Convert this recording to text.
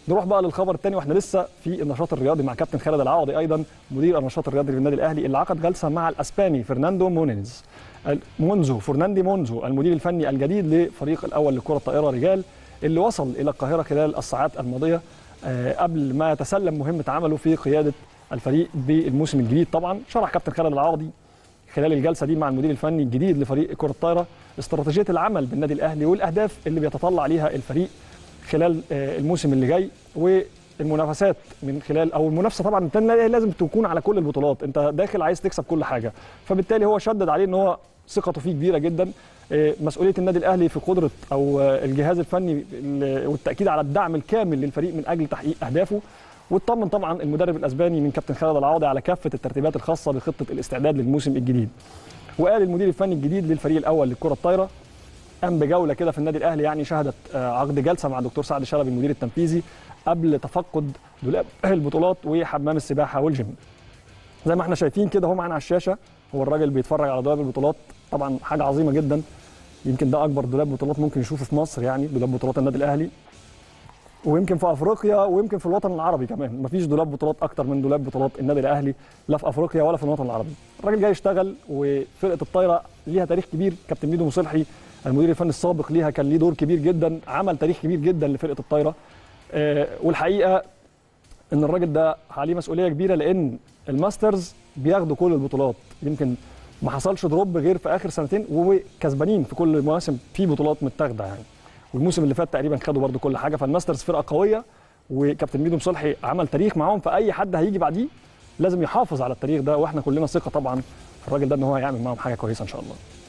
نروح بقى للخبر الثاني واحنا لسه في النشاط الرياضي مع كابتن خالد العوضي ايضا مدير النشاط الرياضي للنادي الاهلي اللي عقد جلسه مع الاسباني فرناندو مونيز مونزو فرناندي مونزو المدير الفني الجديد لفريق الاول لكره الطائره رجال اللي وصل الى القاهره خلال الساعات الماضيه قبل ما يتسلم مهمه عمله في قياده الفريق بالموسم الجديد طبعا شرح كابتن خالد العوضي خلال الجلسه دي مع المدير الفني الجديد لفريق كره الطائره استراتيجيه العمل بالنادي الاهلي والاهداف اللي بيتطلع ليها الفريق خلال الموسم اللي جاي والمنافسات من خلال او المنافسه طبعا لازم تكون على كل البطولات انت داخل عايز تكسب كل حاجه فبالتالي هو شدد عليه ان هو ثقته فيه كبيره جدا مسؤوليه النادي الاهلي في قدره او الجهاز الفني والتاكيد على الدعم الكامل للفريق من اجل تحقيق اهدافه واطمن طبعا المدرب الاسباني من كابتن خالد العوضي على كافه الترتيبات الخاصه بخطه الاستعداد للموسم الجديد وقال المدير الفني الجديد للفريق الاول للكره الطايره قام بجوله كده في النادي الاهلي يعني شهدت عقد جلسه مع الدكتور سعد شلبي المدير التنفيذي قبل تفقد دولاب البطولات وحمام السباحه والجيم زي ما احنا شايفين كده هو معانا على الشاشه هو الراجل بيتفرج على دولاب البطولات طبعا حاجه عظيمه جدا يمكن ده اكبر دولاب بطولات ممكن نشوفه في مصر يعني دولاب بطولات النادي الاهلي ويمكن في افريقيا ويمكن في الوطن العربي كمان مفيش دولاب بطولات اكتر من دولاب بطولات النادي الاهلي لا في افريقيا ولا في الوطن العربي الراجل جاي يشتغل وفرقه الطايره ليها تاريخ كبير كابتن ميدو مصلحي المدير الفني السابق ليها كان ليه دور كبير جدا عمل تاريخ كبير جدا لفرقه الطايره أه والحقيقه ان الراجل ده عليه مسؤوليه كبيره لان الماسترز بياخدوا كل البطولات يمكن ما حصلش دروب غير في اخر سنتين وكسبانين في كل مواسم في بطولات متاخده يعني والموسم اللي فات تقريبا خدوا برده كل حاجه فالماسترز فرقه قويه وكابتن ميدو مصلحي عمل تاريخ معاهم فاي حد هيجي بعديه لازم يحافظ على التاريخ ده واحنا كلنا ثقه طبعا في الراجل ده ان هو هيعمل معاهم حاجه كويسه ان شاء الله